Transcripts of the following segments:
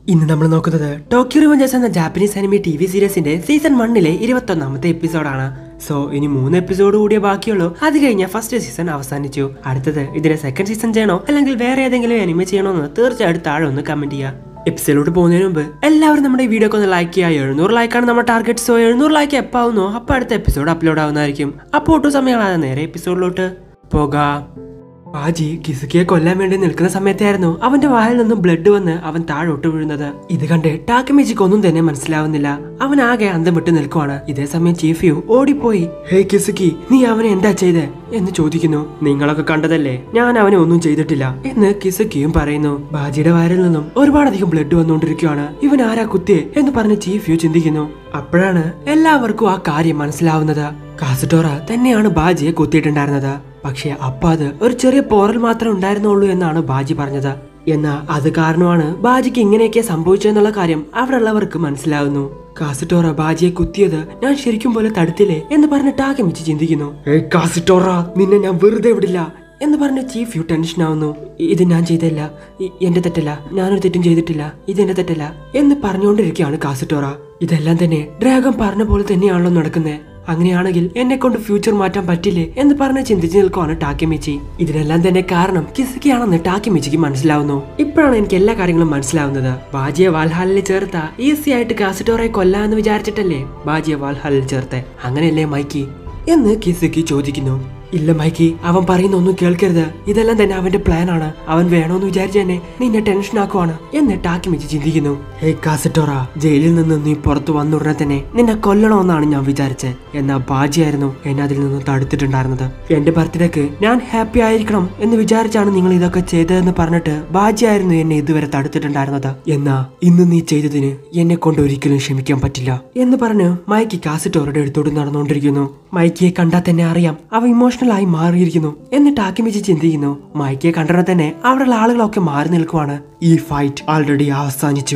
ഇന്ന് നമ്മൾ നോക്കുന്നത് ടോക്കിയോ റിവഞ്ചേഴ്സ് എന്ന ജാപ്പനീസ് അനിമി ടി വി സീരീസിന്റെ സീസൺ വണ്ണിലെ ഇരുപത്തൊന്നാമത്തെ എപ്പിസോഡാണ് സോ ഇനി മൂന്ന് എപ്പിസോഡ് കൂടിയേ ബാക്കിയുള്ളൂ അത് കഴിഞ്ഞ ഫസ്റ്റ് സീസൺ അവസാനിച്ചു അടുത്തത് ഇതിനെ സെക്കൻഡ് സീസൺ ചെയ്യണോ അല്ലെങ്കിൽ വേറെ ഏതെങ്കിലും അനിമെ ചെയ്യണോ എന്ന് തീർച്ചയായിട്ടും താഴെ ഒന്ന് കമന്റ് ചെയ്യുക എപ്പിസോഡിലോട്ട് പോകുന്നതിന് മുമ്പ് എല്ലാവരും നമ്മുടെ ഈ വീഡിയോ ഒന്ന് ലൈക്ക് ചെയ്യുക എഴുന്നൂറ് ലൈക്കാണ് നമ്മുടെ ടാർഗറ്റ് സോ എഴുന്നൂറ് ലൈക്ക് എപ്പോൾ ആവുന്നോ അപ്പോൾ അടുത്ത എപ്പിസോഡ് അപ്ലോഡ് ആവുന്നതായിരിക്കും അപ്പോൾ ഒട്ടും സമയങ്ങളാണ് നേരെ എപ്പിസോഡിലോട്ട് പോകാം ബാജി കിസുക്കിയെ കൊല്ലാൻ വേണ്ടി നിൽക്കുന്ന സമയത്തായിരുന്നു അവന്റെ വായിൽ നിന്നും ബ്ലഡ് വന്ന് അവൻ താഴോട്ട് വീഴുന്നത് ഇത് കണ്ട് ടാക്കമിജിക്ക് ഒന്നും തന്നെ മനസ്സിലാവുന്നില്ല അവൻ ആകെ അന്തം വിട്ട് നിൽക്കുവാണ് ഇതേ സമയം ചീഫ് യു ഓടിപ്പോയി ഹേ കിസുക്കി നീ അവനെ എന്താ ചെയ്തേ എന്ന് ചോദിക്കുന്നു നിങ്ങളൊക്കെ കണ്ടതല്ലേ ഞാൻ അവനെ ഒന്നും ചെയ്തിട്ടില്ല എന്ന് കിസുക്കിയും പറയുന്നു ബാജിയുടെ വയറിൽ നിന്നും ഒരുപാടധികം ബ്ലഡ് വന്നുകൊണ്ടിരിക്കുകയാണ് ഇവൻ ആരാ കുത്തിയെ എന്ന് പറഞ്ഞ് ചീഫ് യു ചിന്തിക്കുന്നു അപ്പോഴാണ് എല്ലാവർക്കും ആ കാര്യം മനസ്സിലാവുന്നത് കാസറ്റോറ തന്നെയാണ് ബാജിയെ കുത്തിയിട്ടുണ്ടായിരുന്നത് പക്ഷേ അപ്പ അത് ഒരു ചെറിയ പോറൽ മാത്രമേ ഉണ്ടായിരുന്നുള്ളൂ എന്നാണ് ബാജി പറഞ്ഞത് എന്നാൽ അത് കാരണമാണ് ബാജിക്ക് ഇങ്ങനെയൊക്കെ സംഭവിച്ചതെന്നുള്ള കാര്യം അവിടെ ഉള്ളവർക്ക് മനസ്സിലാകുന്നു കാസിറ്റോറ ബാജിയെ കുത്തിയത് ഞാൻ ശരിക്കും പോലെ തടുത്തില്ലേ എന്ന് പറഞ്ഞ് ടാക്കമിച്ച് ചിന്തിക്കുന്നു ഏയ് കാസിറ്റോറ നിന്നെ ഞാൻ വെറുതെ വിടില്ല എന്ന് പറഞ്ഞ് ചീഫ് യു ടെൻഷൻ ആവുന്നു ഇത് ഞാൻ ചെയ്തല്ല ഇ- എന്റെ തെറ്റല്ല ഞാനൊരു തെറ്റും ചെയ്തിട്ടില്ല ഇത് എന്റെ തെറ്റല്ല എന്ന് പറഞ്ഞുകൊണ്ടിരിക്കുകയാണ് കാസിറ്റോറ ഇതെല്ലാം തന്നെ ഡ്രാഗൺ പറഞ്ഞ പോലെ തന്നെയാണല്ലോ നടക്കുന്നത് അങ്ങനെയാണെങ്കിൽ എന്നെ കൊണ്ട് ഫ്യൂച്ചർ മാറ്റാൻ പറ്റില്ലേ എന്ന് പറഞ്ഞ് ചിന്തിച്ചു നിൽക്കുവാണ് ടാക്കിമിച്ചി ഇതിനെല്ലാം തന്നെ കാരണം കിസുക്കിയാണെന്ന് ടാക്കിമിച്ചിക്ക് മനസ്സിലാവുന്നു ഇപ്പോഴാണ് എനിക്ക് എല്ലാ കാര്യങ്ങളും മനസ്സിലാവുന്നത് ബാജിയെ വാൽഹാലിൽ ചേർത്ത ഈസി ആയിട്ട് കാസിറ്റോറെ കൊല്ലാന്ന് വിചാരിച്ചിട്ടല്ലേ ബാജിയെ വാൽഹാലിൽ ചേർത്തെ അങ്ങനെയല്ലേ മൈക്കി എന്ന് കിസുക്കി ചോദിക്കുന്നു ഇല്ല മൈക്കി അവൻ പറയുന്ന ഒന്നും കേൾക്കരുത് ഇതെല്ലാം തന്നെ അവന്റെ പ്ലാൻ ആണ് അവൻ വേണോന്ന് വിചാരിച്ച തന്നെ നിന്നെ ടെൻഷൻ ആക്കുവാണ് എന്ന് ടാക്കിമിച്ച് ചിന്തിക്കുന്നു ഹേ കാസറ്റോറ ജയിലിൽ നിന്ന് നീ പുറത്തു വന്നുടനെ തന്നെ നിന്നെ കൊല്ലണമെന്നാണ് ഞാൻ വിചാരിച്ചത് എന്നാ ബാജിയായിരുന്നു എന്നെ അതിൽ നിന്ന് തടുത്തിട്ടുണ്ടായിരുന്നത് എന്റെ ബർത്ത്ഡേക്ക് ഞാൻ ഹാപ്പി ആയിരിക്കണം എന്ന് വിചാരിച്ചാണ് നിങ്ങൾ ഇതൊക്കെ ചെയ്തതെന്ന് പറഞ്ഞിട്ട് ബാജിയായിരുന്നു എന്നെ ഇതുവരെ തടുത്തിട്ടുണ്ടായിരുന്നത് എന്നാ ഇന്ന് നീ ചെയ്തതിന് എന്നെ കൊണ്ട് ഒരിക്കലും ക്ഷമിക്കാൻ പറ്റില്ല എന്ന് പറഞ്ഞ് മൈക്കി കാസറ്റോറുടെ അടുത്തോട്ട് നടന്നുകൊണ്ടിരിക്കുന്നു മൈക്കിയെ കണ്ടാൽ തന്നെ അറിയാം അവ ഇമോഷണൽ ആയി മാറിയിരിക്കുന്നു എന്നിട്ട് ആക്കിമിച്ച് ചിന്തിക്കുന്നു മൈക്കിയെ കണ്ടനെ തന്നെ അവിടെയുള്ള ആളുകളൊക്കെ മാറി നിൽക്കുവാണ് ഈ ഫൈറ്റ് ഓൾറെഡി അവസാനിച്ചു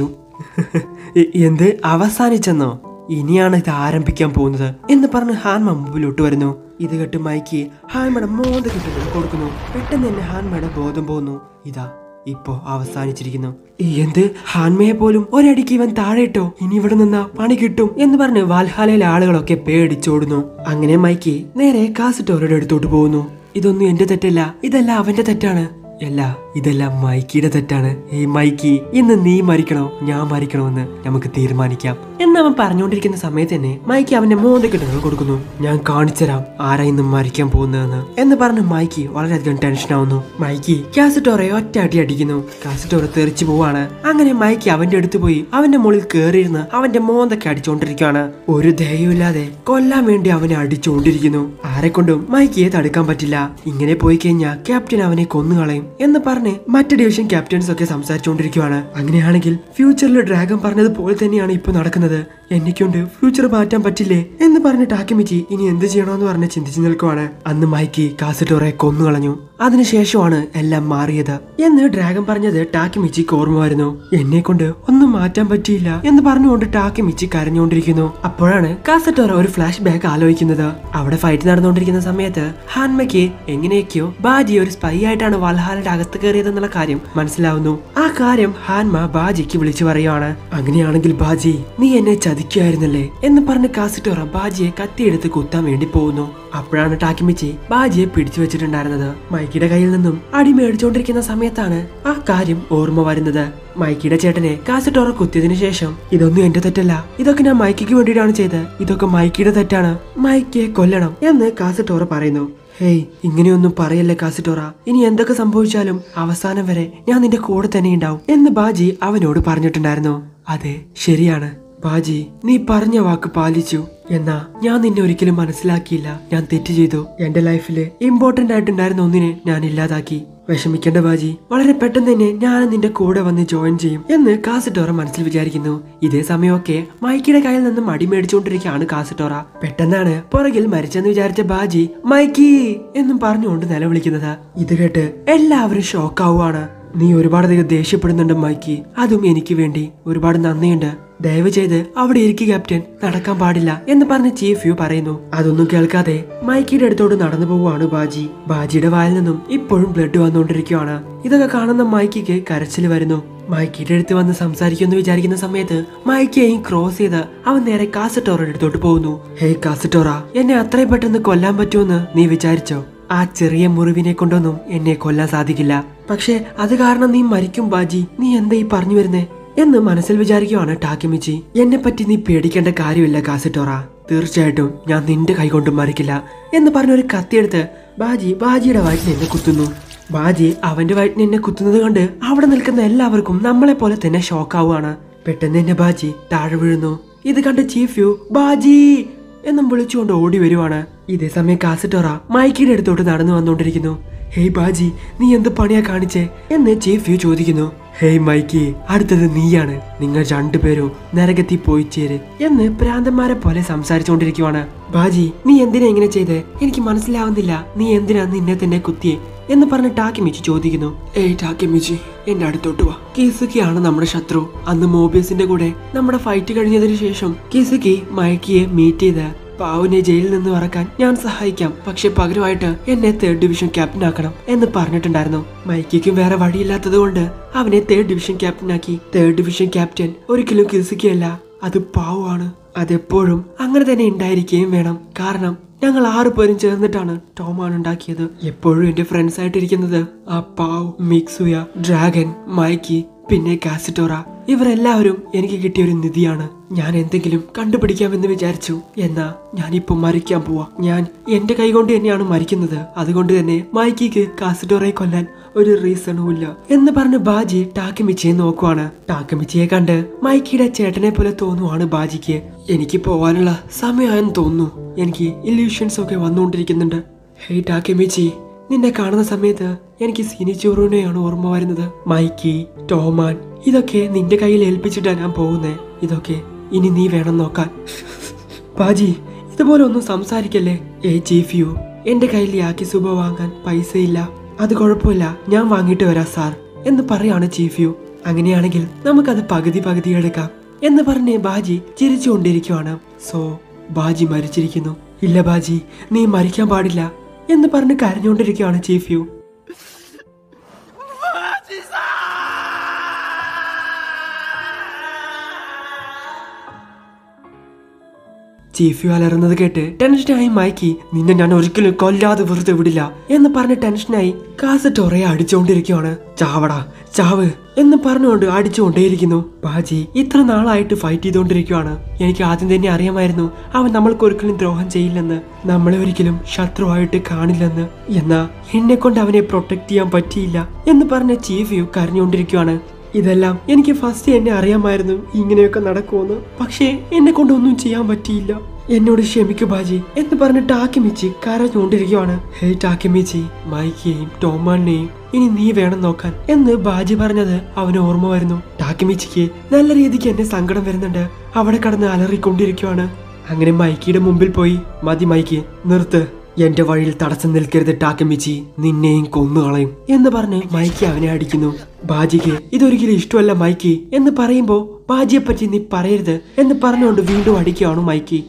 എ- എന്ത് അവസാനിച്ചെന്നോ ഇനിയാണ് ഇത് ആരംഭിക്കാൻ പോകുന്നത് എന്ന് പറഞ്ഞ് ഹാൻമ മുമ്പിലോട്ട് വരുന്നു ഇത് കേട്ട് മൈക്ക് ഹാൻമയുടെ മോന്ത കിട്ടുന്നു കൊടുക്കുന്നു പെട്ടെന്ന് തന്നെ ഹാൻമയുടെ ബോധം പോകുന്നു ഇതാ ഇപ്പോ അവസാനിച്ചിരിക്കുന്നു ഈ എന്ത് ഹാൻമയെ പോലും ഒരടിക്ക് ഇവൻ താഴെയിട്ടോ ഇനി ഇവിടെ നിന്നാ പണി കിട്ടും എന്ന് പറഞ്ഞ് വാൽഹാലയിലെ ആളുകളൊക്കെ പേടിച്ചോടുന്നു അങ്ങനെ മൈക്ക് നേരെ കാസറ്റോറുടെ അടുത്തോട്ട് പോകുന്നു ഇതൊന്നും എന്റെ തെറ്റല്ല ഇതെല്ലാം അവന്റെ തെറ്റാണ് അല്ല ഇതെല്ലാം മൈക്കിയുടെ തെറ്റാണ് ഈ മൈക്കി ഇന്ന് നീ മരിക്കണോ ഞാൻ മരിക്കണോന്ന് നമുക്ക് തീരുമാനിക്കാം എന്ന് അവൻ പറഞ്ഞുകൊണ്ടിരിക്കുന്ന സമയത്ത് തന്നെ മൈക്കി അവന്റെ മോന്ത കിട്ടുന്നത് കൊടുക്കുന്നു ഞാൻ കാണിച്ചുതരാം ആരാ ഇന്ന് മരിക്കാൻ പോകുന്നതെന്ന് എന്ന് പറഞ്ഞ് മൈക്കി വളരെയധികം ടെൻഷൻ ആവുന്നു മൈക്കി കാസറ്റോറെ ഒറ്റ അടി അടിക്കുന്നു കാസറ്റോറെ തെറിച്ചു പോവാണ് അങ്ങനെ മൈക്കി അവന്റെ അടുത്ത് പോയി അവന്റെ മുകളിൽ കയറിയിരുന്ന് അവന്റെ മോന്തൊക്കെ അടിച്ചുകൊണ്ടിരിക്കുകയാണ് ഒരു ദയവുമില്ലാതെ കൊല്ലാൻ വേണ്ടി അവനെ അടിച്ചുകൊണ്ടിരിക്കുന്നു ആരെക്കൊണ്ടും മൈക്കിയെ തടുക്കാൻ പറ്റില്ല ഇങ്ങനെ പോയി കഴിഞ്ഞാൽ ക്യാപ്റ്റൻ അവനെ കൊന്നുകളയും എന്ന് പറഞ്ഞ് മറ്റ് ഡിവിഷൻ ക്യാപ്റ്റൻസ് ഒക്കെ സംസാരിച്ചുകൊണ്ടിരിക്കുകയാണ് അങ്ങനെയാണെങ്കിൽ ഫ്യൂച്ചറിൽ ഡ്രാഗൺ പറഞ്ഞതുപോലെ തന്നെയാണ് ഇപ്പൊ നടക്കുന്നത് എന്നെക്കൊണ്ട് ഫ്യൂച്ചർ മാറ്റാൻ പറ്റില്ലേ എന്ന് പറഞ്ഞ് ടാക്കിമിച്ചി ഇനി എന്ത് ചെയ്യണമെന്ന് പറഞ്ഞ് ചിന്തിച്ചു നിൽക്കുവാണ് അന്ന് മൈക്കി കാസറ്റോറെ കൊന്നുകളഞ്ഞു അതിനുശേഷമാണ് എല്ലാം മാറിയത് എന്ന് ഡ്രാഗൺ പറഞ്ഞത് ടാക്കിമിച്ചിക്ക് ഓർമ്മ വരുന്നു എന്നെ കൊണ്ട് ഒന്നും മാറ്റാൻ പറ്റിയില്ല എന്ന് പറഞ്ഞുകൊണ്ട് ടാക്കിമിച്ചി കരഞ്ഞുകൊണ്ടിരിക്കുന്നു അപ്പോഴാണ് കാസറ്റോറ ഒരു ഫ്ലാഷ് ബാക്ക് ആലോചിക്കുന്നത് അവിടെ ഫൈറ്റ് നടന്നുകൊണ്ടിരിക്കുന്ന സമയത്ത് ഹാൻമയ്ക്ക് എങ്ങനെയൊക്കെയോ ബാജി ഒരു സ്പൈ ആയിട്ടാണ് വൽഹാലിന്റെ അകത്ത് കയറിയതെന്നുള്ള കാര്യം മനസ്സിലാവുന്നു ആ കാര്യം ഹാൻമ ബാജിക്ക് വിളിച്ചു പറയുവാണ് അങ്ങനെയാണെങ്കിൽ ബാജി നീ എന്നെ ചതിക്കുമായിരുന്നല്ലേ എന്ന് പറഞ്ഞ് കാസറ്റോറ ബാജിയെ കത്തിയെടുത്ത് കുത്താൻ വേണ്ടി പോകുന്നു അപ്പോഴാണ് ടാക്കിമിച്ചി ബാജിയെ പിടിച്ചു വെച്ചിട്ടുണ്ടായിരുന്നത് മൈക്കിയുടെ കയ്യിൽ നിന്നും അടി മേടിച്ചുകൊണ്ടിരിക്കുന്ന സമയത്താണ് ആ കാര്യം ഓർമ്മ വരുന്നത് മൈക്കിയുടെ ചേട്ടനെ കാസറ്റോറ കുത്തിയതിനു ശേഷം ഇതൊന്നും എന്റെ തെറ്റല്ല ഇതൊക്കെ ഞാൻ മൈക്കിക്ക് വേണ്ടിയിട്ടാണ് ചെയ്തത് ഇതൊക്കെ മൈക്കിയുടെ തെറ്റാണ് മൈക്കിയെ കൊല്ലണം എന്ന് കാസറ്റോറ പറയുന്നു ഹേയ് ഇങ്ങനെയൊന്നും പറയല്ലേ കാസറ്റോറ ഇനി എന്തൊക്കെ സംഭവിച്ചാലും അവസാനം വരെ ഞാൻ നിന്റെ കൂടെ തന്നെ ഉണ്ടാവും എന്ന് ബാജി അവനോട് പറഞ്ഞിട്ടുണ്ടായിരുന്നു അതെ ശരിയാണ് ബാജി നീ പറഞ്ഞ വാക്ക് പാലിച്ചു എന്നാ ഞാൻ നിന്നെ ഒരിക്കലും മനസ്സിലാക്കിയില്ല ഞാൻ തെറ്റ് ചെയ്തു എന്റെ ലൈഫില് ഇമ്പോർട്ടന്റ് ആയിട്ടുണ്ടായിരുന്ന ഒന്നിനെ ഞാൻ ഇല്ലാതാക്കി വിഷമിക്കേണ്ട ബാജി വളരെ പെട്ടെന്ന് തന്നെ ഞാൻ നിന്റെ കൂടെ വന്ന് ജോയിൻ ചെയ്യും എന്ന് കാസറ്റോറ മനസ്സിൽ വിചാരിക്കുന്നു ഇതേ സമയമൊക്കെ മൈക്കിയുടെ കയ്യിൽ നിന്നും അടി മേടിച്ചുകൊണ്ടിരിക്കുകയാണ് കാസറ്റോറ പെട്ടെന്നാണ് പുറകിൽ മരിച്ചെന്ന് വിചാരിച്ച ബാജി മൈക്കി എന്നും പറഞ്ഞുകൊണ്ട് നിലവിളിക്കുന്നത് ഇത് കേട്ട് എല്ലാവരും ഷോക്കാവുകയാണ് നീ ഒരുപാടധികം ദേഷ്യപ്പെടുന്നുണ്ട് മൈക്കി അതും എനിക്ക് വേണ്ടി ഒരുപാട് നന്ദിയുണ്ട് ദയവ് ചെയ്ത് അവിടെ ഇരിക്കുക ക്യാപ്റ്റൻ നടക്കാൻ പാടില്ല എന്ന് പറഞ്ഞ് ചീഫ് യു പറയുന്നു അതൊന്നും കേൾക്കാതെ മൈക്കിയുടെ അടുത്തോട്ട് നടന്നു പോവുകയാണ് ബാജി ബാജിയുടെ വായിൽ നിന്നും ഇപ്പോഴും ബ്ലഡ് വന്നുകൊണ്ടിരിക്കുകയാണ് ഇതൊക്കെ കാണുന്ന മൈക്കിക്ക് കരച്ചിൽ വരുന്നു മൈക്കിയുടെ അടുത്ത് വന്ന് സംസാരിക്കുമെന്ന് വിചാരിക്കുന്ന സമയത്ത് മൈക്കിയെയും ക്രോസ് ചെയ്ത് അവൻ നേരെ കാസറ്റോറയുടെ അടുത്തോട്ട് പോകുന്നു ഹേയ് കാസറ്റോറ എന്നെ അത്രയും പെട്ടെന്ന് കൊല്ലാൻ പറ്റുമെന്ന് നീ വിചാരിച്ചോ ആ ചെറിയ മുറിവിനെ കൊണ്ടൊന്നും എന്നെ കൊല്ലാൻ സാധിക്കില്ല പക്ഷേ അത് കാരണം നീ മരിക്കും ബാജി നീ എന്താ ഈ പറഞ്ഞു വരുന്നേ എന്ന് മനസ്സിൽ വിചാരിക്കുവാണ് ടാക്കിമിച്ചി എന്നെ പറ്റി നീ പേടിക്കേണ്ട കാര്യമില്ല കാസറ്റോറ തീർച്ചയായിട്ടും ഞാൻ നിന്റെ കൈകൊണ്ട് മരിക്കില്ല എന്ന് പറഞ്ഞൊരു കത്തിയെടുത്ത് ബാജി ബാജിയുടെ വയറ്റിന് എന്നെ കുത്തുന്നു ബാജി അവന്റെ വയറ്റിന് എന്നെ കുത്തുന്നത് കണ്ട് അവിടെ നിൽക്കുന്ന എല്ലാവർക്കും നമ്മളെ പോലെ തന്നെ ഷോക്കാവുകയാണ് പെട്ടെന്ന് എന്നെ ബാജി താഴെ വീഴുന്നു ഇത് കണ്ട് ചീഫ് യു ബാജി എന്നും വിളിച്ചുകൊണ്ട് ഓടി വരുവാണ് ഇതേ സമയം കാസറ്റോറ മൈക്കിയുടെ അടുത്തോട്ട് നടന്നു വന്നുകൊണ്ടിരിക്കുന്നു ഹേയ് ബാജി നീ എന്ത് പണിയാ കാണിച്ചേ എന്ന് ചീഫ് യു ചോദിക്കുന്നു ഹേയ് മൈക്കി അടുത്തത് നീയാണ് നിങ്ങൾ രണ്ടുപേരും നരകത്തിൽ പോയി ചേര് എന്ന് പ്രാന്തന്മാരെ പോലെ സംസാരിച്ചുകൊണ്ടിരിക്കുവാണ് ബാജി നീ എന്തിനാ ഇങ്ങനെ ചെയ്തേ എനിക്ക് മനസ്സിലാവുന്നില്ല നീ എന്തിനാ നിന്നെ തന്നെ കുത്തിയേ എന്ന് പറഞ്ഞ് ടാക്കിമിച്ചി ചോദിക്കുന്നു ഏയ് ടാക്കിമിച്ചി എന്റെ അടുത്തോട്ട് വാ കീസുക്കിയാണ് നമ്മുടെ ശത്രു അന്ന് മോബിയസിന്റെ കൂടെ നമ്മുടെ ഫൈറ്റ് കഴിഞ്ഞതിന് ശേഷം കീസുക്കി മയക്കിയെ മീറ്റ് ചെയ്ത് പാവുനെ ജയിലിൽ നിന്ന് ഇറക്കാൻ ഞാൻ സഹായിക്കാം പക്ഷെ പകരമായിട്ട് എന്നെ തേർഡ് ഡിവിഷൻ ക്യാപ്റ്റൻ ആക്കണം എന്ന് പറഞ്ഞിട്ടുണ്ടായിരുന്നു മൈക്കിക്കും വേറെ വഴിയില്ലാത്തത് കൊണ്ട് അവനെ തേർഡ് ഡിവിഷൻ ക്യാപ്റ്റൻ ആക്കി തേർഡ് ഡിവിഷൻ ക്യാപ്റ്റൻ ഒരിക്കലും കിസുക്കിയല്ല അത് പാവമാണ് അതെപ്പോഴും അങ്ങനെ തന്നെ ഉണ്ടായിരിക്കുകയും വേണം കാരണം ഞങ്ങൾ ആറു പേരും ചേർന്നിട്ടാണ് ടോമാണ് ഉണ്ടാക്കിയത് എപ്പോഴും എന്റെ ഫ്രണ്ട്സ് ആയിട്ടിരിക്കുന്നത് ആ പാവ് മിക്സുയ ഡ്രാഗൻ മൈക്കി പിന്നെ കാസിറ്റോറ ഇവരെല്ലാവരും എനിക്ക് കിട്ടിയ ഒരു നിധിയാണ് ഞാൻ എന്തെങ്കിലും കണ്ടുപിടിക്കാമെന്ന് വിചാരിച്ചു എന്നാ ഞാനിപ്പോ മരിക്കാൻ പോവാ ഞാൻ എന്റെ കൈകൊണ്ട് തന്നെയാണ് മരിക്കുന്നത് അതുകൊണ്ട് തന്നെ മൈക്കിക്ക് കാസിറ്റോറയെ കൊല്ലാൻ ഒരു റീസണും ഇല്ല എന്ന് പറഞ്ഞ് ബാജി ടാക്കമിച്ചിയെ നോക്കുവാണ് ടാക്കമിച്ചിയെ കണ്ട് മൈക്കിയുടെ ചേട്ടനെ പോലെ തോന്നുവാണ് ബാജിക്ക് എനിക്ക് പോവാനുള്ള സമയമായെന്ന് തോന്നുന്നു എനിക്ക് ഇല്യൂഷൻസ് ഒക്കെ വന്നുകൊണ്ടിരിക്കുന്നുണ്ട് ഹേയ് ടാക്കമിച്ചി നിന്നെ കാണുന്ന സമയത്ത് എനിക്ക് സിനിച്ചോറുനെയാണ് ഓർമ്മ വരുന്നത് മൈക്കി ടോമാൻ ഇതൊക്കെ നിന്റെ കയ്യിൽ ഏൽപ്പിച്ചിട്ടാ ഞാൻ പോകുന്നേ ഇതൊക്കെ ഇനി നീ വേണം നോക്കാൻ ബാജി ഇതുപോലെ ഒന്നും സംസാരിക്കല്ലേ ഏ ചീഫ് യു എന്റെ കയ്യിൽ യാക്കി സുബ വാങ്ങാൻ പൈസയില്ല അത് കുഴപ്പമില്ല ഞാൻ വാങ്ങിയിട്ട് വരാം സാർ എന്ന് പറയാണ് ചീഫ് യു അങ്ങനെയാണെങ്കിൽ നമുക്കത് പകുതി പകുതി എടുക്കാം എന്ന് പറഞ്ഞ് ബാജി ചിരിച്ചുകൊണ്ടിരിക്കുവാണ് സോ ബാജി മരിച്ചിരിക്കുന്നു ഇല്ല ബാജി നീ മരിക്കാൻ പാടില്ല എന്ന് പറഞ്ഞ് കരഞ്ഞുകൊണ്ടിരിക്കുകയാണ് ചീഫ് യു ചീഫ് യു അലറുന്നത് കേട്ട് ടെൻഷനായി മയക്കി നിന്നെ ഞാൻ ഒരിക്കലും കൊല്ലാതെ വെറുതെ വിടില്ല എന്ന് പറഞ്ഞ് ടെൻഷനായി കാസറ്റോറയെ അടിച്ചുകൊണ്ടിരിക്കുവാണ് ചാവടാ ചാവ് എന്ന് പറഞ്ഞുകൊണ്ട് അടിച്ചുകൊണ്ടേയിരിക്കുന്നു ബാജി ഇത്ര നാളായിട്ട് ഫൈറ്റ് ചെയ്തുകൊണ്ടിരിക്കുവാണ് എനിക്ക് ആദ്യം തന്നെ അറിയാമായിരുന്നു അവൻ നമ്മൾക്ക് ഒരിക്കലും ദ്രോഹം ചെയ്യില്ലെന്ന് നമ്മളെ ഒരിക്കലും ശത്രുവായിട്ട് കാണില്ലെന്ന് എന്നാ എന്നെ കൊണ്ട് അവനെ പ്രൊട്ടക്ട് ചെയ്യാൻ പറ്റിയില്ല എന്ന് പറഞ്ഞ ചീഫ് യു കരഞ്ഞുകൊണ്ടിരിക്കുവാണ് ഇതെല്ലാം എനിക്ക് ഫസ്റ്റ് എന്നെ അറിയാമായിരുന്നു ഇങ്ങനെയൊക്കെ നടക്കുമെന്ന് പക്ഷേ എന്നെ കൊണ്ടൊന്നും ചെയ്യാൻ പറ്റിയില്ല എന്നോട് ക്ഷമിക്കു ബാജി എന്ന് പറഞ്ഞ് ടാക്കിമിച്ചി കരഞ്ഞുകൊണ്ടിരിക്കുവാണ് ഹേ ടാക്കിമിച്ചി മൈക്കിയെയും ടോമാനെയും ഇനി നീ വേണം നോക്കാൻ എന്ന് ബാജി പറഞ്ഞത് അവന് ഓർമ്മ വരുന്നു ടാക്കിമിച്ചിക്ക് നല്ല രീതിക്ക് എന്നെ സങ്കടം വരുന്നുണ്ട് അവിടെ കടന്ന് അലറിക്കൊണ്ടിരിക്കുവാണ് അങ്ങനെ മൈക്കിയുടെ മുമ്പിൽ പോയി മതി മൈക്ക് നിർത്ത് എന്റെ വഴിയിൽ തടസ്സം നിൽക്കരുത് ടാക്കമിച്ചി നിന്നെയും കൊന്നുകളയും എന്ന് പറഞ്ഞ് മൈക്കി അവനെ അടിക്കുന്നു ബാജിക്ക് ഇതൊരിക്കലും ഇഷ്ടമല്ല മൈക്കി എന്ന് പറയുമ്പോ ബാജിയെ പറ്റി നീ പറയരുത് എന്ന് പറഞ്ഞുകൊണ്ട് വീണ്ടും അടിക്കുകയാണ് മൈക്കി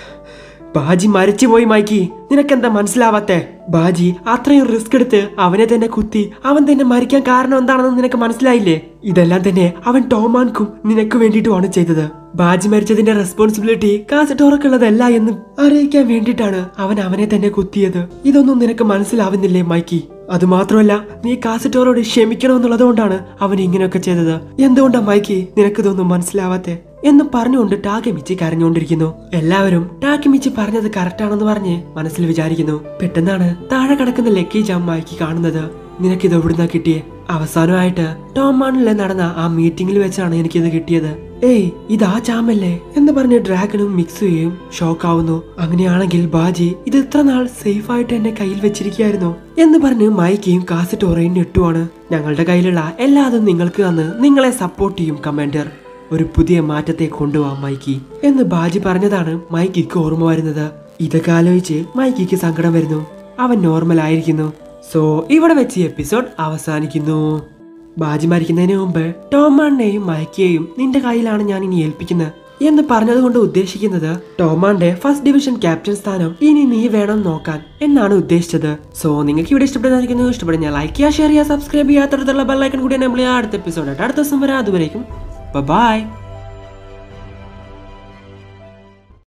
ബാജി മരിച്ചുപോയി മൈക്കി നിനക്കെന്താ മനസ്സിലാവാത്തെ ബാജി അത്രയും റിസ്ക് എടുത്ത് അവനെ തന്നെ കുത്തി അവൻ തന്നെ മരിക്കാൻ കാരണം എന്താണെന്ന് നിനക്ക് മനസ്സിലായില്ലേ ഇതെല്ലാം തന്നെ അവൻ ടോമാൻക്കും നിനക്ക് വേണ്ടിയിട്ടുമാണ് ചെയ്തത് ബാജി മരിച്ചതിന്റെ റെസ്പോൺസിബിലിറ്റി കാസറ്റോറക്കുള്ളതല്ല എന്ന് അറിയിക്കാൻ വേണ്ടിയിട്ടാണ് അവൻ അവനെ തന്നെ കുത്തിയത് ഇതൊന്നും നിനക്ക് മനസ്സിലാവുന്നില്ലേ മൈക്കി അതുമാത്രമല്ല നീ കാസറ്റോറോട് ക്ഷമിക്കണമെന്നുള്ളത് കൊണ്ടാണ് അവൻ ഇങ്ങനെയൊക്കെ ചെയ്തത് എന്തുകൊണ്ടാ മൈക്കി നിനക്കിതൊന്നും മനസ്സിലാവാത്തെ എന്ന് പറഞ്ഞുകൊണ്ട് ടാക്കിമിച്ചി കരഞ്ഞുകൊണ്ടിരിക്കുന്നു എല്ലാവരും ടാക്കിമിച്ചി പറഞ്ഞത് കറക്റ്റ് ആണെന്ന് പറഞ്ഞ് മനസ്സിൽ വിചാരിക്കുന്നു പെട്ടെന്നാണ് താഴെ കിടക്കുന്ന ലക്കേജ് അമ്മായിക്ക് കാണുന്നത് നിനക്കിത് എവിടുന്നാ കിട്ടിയേ അവസാനമായിട്ട് ടോമാണിലെ നടന്ന ആ മീറ്റിംഗിൽ വെച്ചാണ് എനിക്കിത് കിട്ടിയത് ഏയ് ഇത് ആ ചാമല്ലേ എന്ന് പറഞ്ഞ് ഡ്രാഗണും മിക്സുകയും ഷോക്കാവുന്നു അങ്ങനെയാണെങ്കിൽ ബാജി ഇത് ഇത്ര നാൾ സേഫ് ആയിട്ട് എന്നെ കയ്യിൽ വെച്ചിരിക്കുകയായിരുന്നു എന്ന് പറഞ്ഞ് മൈക്കിയും കാസറ്റോറയും ഞെട്ടുവാണ് ഞങ്ങളുടെ കയ്യിലുള്ള എല്ലാതും നിങ്ങൾക്ക് തന്ന് നിങ്ങളെ സപ്പോർട്ട് ചെയ്യും കമാൻഡർ ഒരു പുതിയ മാറ്റത്തെ കൊണ്ടുപോവാം മൈക്കി എന്ന് ബാജി പറഞ്ഞതാണ് മൈക്കിക്ക് ഓർമ്മ വരുന്നത് ഇതൊക്കെ ആലോചിച്ച് മൈക്കിക്ക് സങ്കടം വരുന്നു അവൻ നോർമൽ ആയിരിക്കുന്നു സോ ഇവിടെ വെച്ച് എപ്പിസോഡ് അവസാനിക്കുന്നു ബാജി മരിക്കുന്നതിന് മുമ്പ് ടോമാണിനെയും മയക്കിയെയും നിന്റെ കയ്യിലാണ് ഞാൻ ഇനി ഏൽപ്പിക്കുന്നത് എന്ന് പറഞ്ഞതുകൊണ്ട് ഉദ്ദേശിക്കുന്നത് ടോമാന്റെ ഫസ്റ്റ് ഡിവിഷൻ ക്യാപ്റ്റൻ സ്ഥാനം ഇനി നീ വേണം നോക്കാൻ എന്നാണ് ഉദ്ദേശിച്ചത് സോ നിങ്ങൾക്ക് ഇവിടെ ഇഷ്ടപ്പെടുന്നതായിരിക്കുന്നു ഇഷ്ടപ്പെടുന്ന ലൈക്ക് ചെയ്യുക ഷെയർ ചെയ്യുക സബ്സ്ക്രൈബ് ചെയ്യുക അത്തരത്തിലുള്ള ബെല്ലൈക്കൺ കൂടി നമ്മൾ അടുത്ത എപ്പിസോഡ് അടുത്ത ദിവസം വരെ അതുവരേക്കും ബൈ